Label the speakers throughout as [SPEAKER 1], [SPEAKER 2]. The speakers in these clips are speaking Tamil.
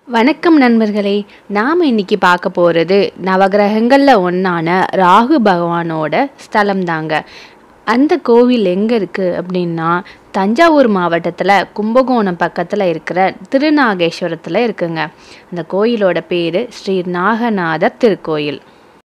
[SPEAKER 1] வணக்கம் நண்பர்களே நாம் இன்னைக்கு பார்க்க போகிறது நவகிரகங்களில் ஒன்றான ராகு பகவானோட ஸ்தலம் தாங்க அந்த கோவில் எங்கே இருக்குது அப்படின்னா தஞ்சாவூர் மாவட்டத்தில் கும்பகோணம் பக்கத்தில் இருக்கிற திருநாகேஸ்வரத்தில் இருக்குங்க அந்த கோயிலோட பேர் ஸ்ரீ நாகநாதர் திருக்கோயில்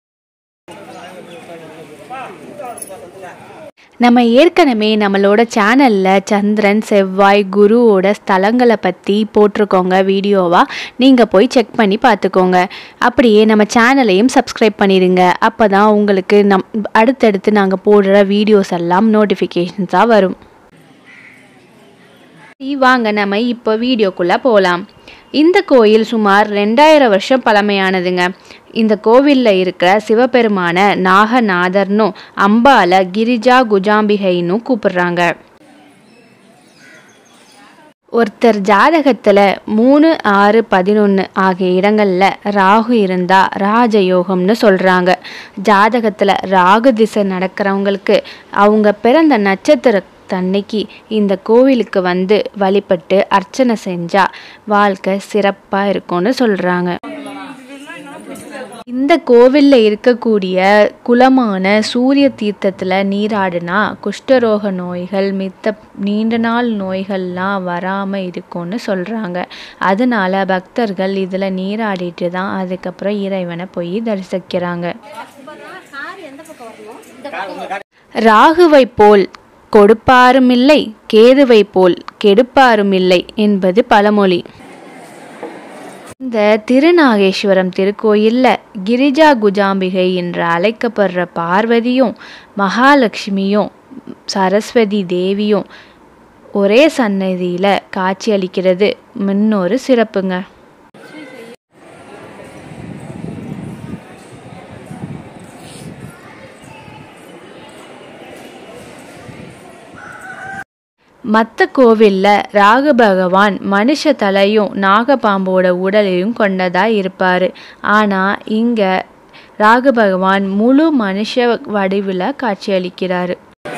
[SPEAKER 1] நம்ம ஏற்கனவே நம்மளோட சேனலில் சந்திரன் செவ்வாய் குருவோட ஸ்தலங்களை பற்றி போட்டிருக்கோங்க வீடியோவாக நீங்கள் போய் செக் பண்ணி பார்த்துக்கோங்க அப்படியே நம்ம சேனலையும் சப்ஸ்கிரைப் பண்ணிடுங்க அப்போ தான் உங்களுக்கு நம் அடுத்தடுத்து நாங்கள் போடுற வீடியோஸ் எல்லாம் நோட்டிஃபிகேஷன்ஸாக வரும் சரி, வாங்க நம்ம இப்போ வீடியோக்குள்ளே போகலாம் இந்த கோயில் சுமார் ரெண்டாயிரம் வருஷம் பழமையானதுங்க இந்த கோவிலில் இருக்கிற சிவபெருமான நாகநாதர்னும் அம்பால கிரிஜா குஜாம்பிகைன்னும் கூப்பிடுறாங்க ஒருத்தர் ஜாதகத்தில் மூணு ஆறு பதினொன்று ஆகிய இடங்களில் ராகு இருந்தால் ராஜயோகம்னு சொல்கிறாங்க ஜாதகத்தில் ராகு திசை நடக்கிறவங்களுக்கு அவங்க பிறந்த நட்சத்திர தன்னைக்கு இந்த கோவிலுக்கு வந்து வழிபட்டு அர்ச்சனை செஞ்சா வாழ்க்கை சிறப்பாக இருக்கும்னு சொல்கிறாங்க இந்த கோவிலில் இருக்கக்கூடிய குலமான சூரிய தீர்த்தத்தில் நீராடினா குஷ்டரோக நோய்கள் மித்த நீண்ட நாள் நோய்கள்லாம் வராமல் இருக்கும்னு சொல்கிறாங்க அதனால பக்தர்கள் இதில் நீராடிட்டு தான் அதுக்கப்புறம் இறைவனை போய் தரிசிக்கிறாங்க ராகுவை போல் கொடுப்பாரும் இல்லை கேதுவை போல் கெடுப்பாரும் இல்லை என்பது பழமொழி இந்த திருநாகேஸ்வரம் திருக்கோயில்ல கிரிஜா குஜாம்பிகை என்று அழைக்கப்படுற பார்வதியும் மகாலட்சுமியும் சரஸ்வதி தேவியும் ஒரே சன்னதியில் காட்சியளிக்கிறது முன்னொரு சிறப்புங்க மற்ற கோவிலில் ராகு பகவான் மனுஷ தலையும் நாகப்பாம்போட உடலையும் கொண்டதாக இருப்பார் ஆனால் இங்கே ராகு பகவான் முழு மனுஷ வடிவில் காட்சியளிக்கிறார்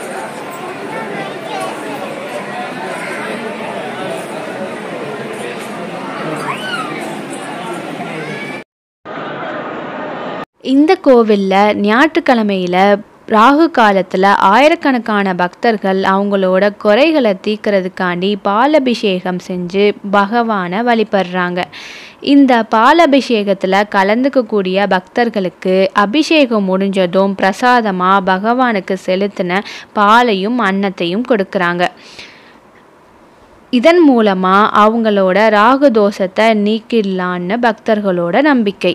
[SPEAKER 1] இந்த கோவிலில் ஞாயிற்றுக்கிழமையில் ராகு காலத்தில் ஆயிரக்கணக்கான பக்தர்கள் அவங்களோட குறைகளை தீர்க்கறதுக்காண்டி பாலபிஷேகம் செஞ்சு பகவானை வழிபடுறாங்க இந்த பாலபிஷேகத்தில் கலந்துக்கக்கூடிய பக்தர்களுக்கு அபிஷேகம் முடிஞ்சதும் பிரசாதமாக பகவானுக்கு செலுத்தின பாலையும் அன்னத்தையும் கொடுக்குறாங்க இதன் மூலமாக அவங்களோட ராகு தோஷத்தை நீக்கிடலான்னு பக்தர்களோட நம்பிக்கை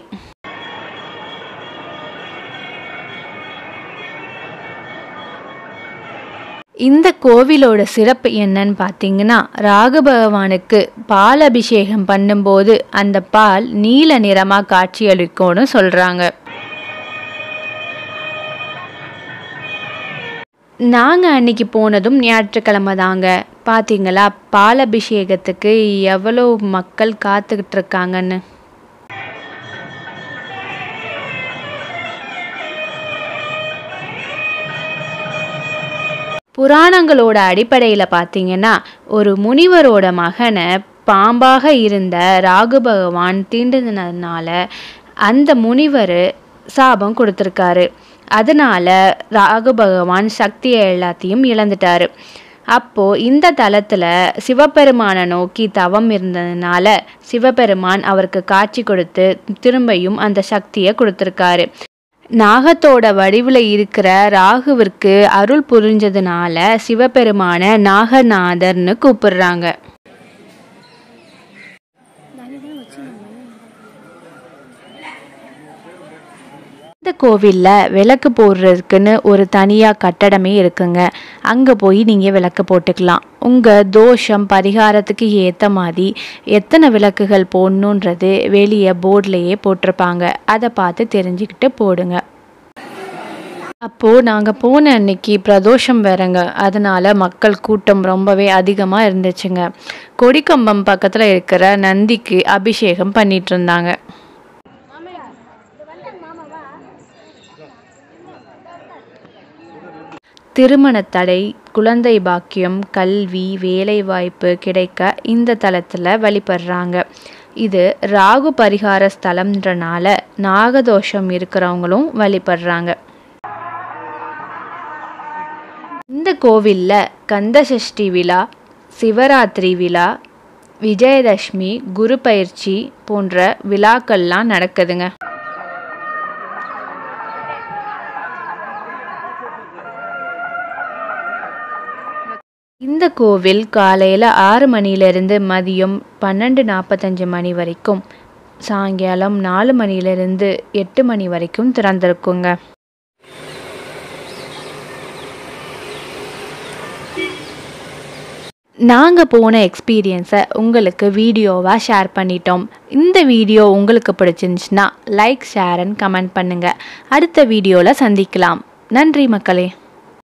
[SPEAKER 1] இந்த கோவிலோட சிறப்பு என்னன்னு பார்த்தீங்கன்னா ராகு பகவானுக்கு பால் அபிஷேகம் பண்ணும்போது அந்த பால் நீல நிறமாக காட்சியளிக்கும்னு சொல்கிறாங்க நாங்கள் அன்னைக்கு போனதும் ஞாயிற்றுக்கிழமை தாங்க பார்த்தீங்களா பால் அபிஷேகத்துக்கு எவ்வளோ மக்கள் காத்துக்கிட்டு இருக்காங்கன்னு புராணங்களோட அடிப்படையில் பார்த்தீங்கன்னா ஒரு முனிவரோட மகனை பாம்பாக இருந்த ராகு பகவான் தீண்டினதுனால அந்த முனிவர் சாபம் கொடுத்துருக்காரு அதனால ராகு பகவான் சக்தியை எல்லாத்தையும் இழந்துட்டாரு அப்போ இந்த தலத்துல சிவபெருமானை நோக்கி தவம் இருந்ததுனால சிவபெருமான் அவருக்கு காட்சி கொடுத்து திரும்பியும் அந்த சக்தியை கொடுத்துருக்காரு நாகத்தோட வடிவில் இருக்கிற ராகுவிற்கு அருள் புரிஞ்சதுனால சிவபெருமான நாகநாதர்னு கூப்பிடுறாங்க இந்த கோவிலில் விளக்கு போடுறதுக்குன்னு ஒரு தனியாக கட்டடமே இருக்குங்க அங்கே போய் நீங்கள் விளக்கு போட்டுக்கலாம் உங்கள் தோஷம் பரிகாரத்துக்கு ஏற்ற மாதிரி எத்தனை விளக்குகள் போடணுன்றது வெளியே போர்ட்லேயே போட்டிருப்பாங்க அதை பார்த்து தெரிஞ்சுக்கிட்டு போடுங்க அப்போது நாங்கள் போன அன்னைக்கு பிரதோஷம் வேறங்க அதனால மக்கள் கூட்டம் ரொம்பவே அதிகமாக இருந்துச்சுங்க கொடிக்கம்பம் பக்கத்தில் இருக்கிற நந்திக்கு அபிஷேகம் பண்ணிட்டு இருந்தாங்க திருமண தடை குழந்தை பாக்கியம் கல்வி வேலைவாய்ப்பு கிடைக்க இந்த தலத்தில் வழிபடுறாங்க இது ராகு பரிகார ஸ்தலம்ன்றனால நாகதோஷம் இருக்கிறவங்களும் வழிபடுறாங்க இந்த கோவிலில் கந்தசஷ்டி விழா சிவராத்திரி விழா விஜயதஷ்மி குரு பயிற்சி போன்ற விழாக்கள்லாம் நடக்குதுங்க இந்த கோவில் காலையில் ஆறு மணிலேருந்து மதியம் பன்னெண்டு நாற்பத்தஞ்சு மணி வரைக்கும் சாயங்காலம் நாலு மணிலேருந்து எட்டு மணி வரைக்கும் திறந்திருக்குங்க நாங்கள் போன எக்ஸ்பீரியன்ஸை உங்களுக்கு வீடியோவாக ஷேர் பண்ணிட்டோம் இந்த வீடியோ உங்களுக்கு பிடிச்சிருந்துச்சுன்னா லைக் ஷேர் அண்ட் கமெண்ட் பண்ணுங்கள் அடுத்த வீடியோவில் சந்திக்கலாம் நன்றி மக்களே